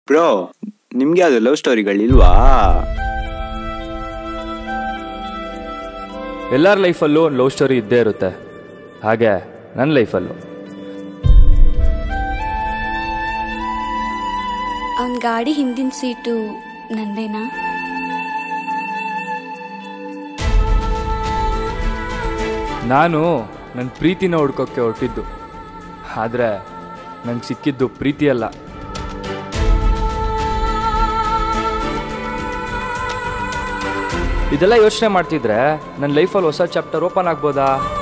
bro ನಿಮ್ಗೆ ಯಾವ್ದು love ಸ್ಟೋರಿಗಳಿಲ್ವಾ ಎಲ್ಲರ ಲೈಫಲ್ಲೂ ಒಂದು ಲವ್ ಸ್ಟೋರಿ ಇದ್ದೇ ಇರುತ್ತೆ ಹಾಗೆ ನನ್ನ ಲೈಫಲ್ಲೂ ಅವನ ಗಾಡಿ ಹಿಂದಿನ ಸೀಟು ನಂದೇನಾ ನಾನು ನನ್ನ ಪ್ರೀತಿನ ಹುಡ್ಕೋಕ್ಕೆ ಹೊರಟಿದ್ದು ಆದರೆ ನಂಗೆ ಸಿಕ್ಕಿದ್ದು ಪ್ರೀತಿ ಅಲ್ಲ ಇದೆಲ್ಲ ಯೋಚನೆ ಮಾಡ್ತಿದ್ರೆ ನನ್ನ ಲೈಫಲ್ಲಿ ಹೊಸ ಚಾಪ್ಟರ್ ಓಪನ್ ಆಗ್ಬೋದಾ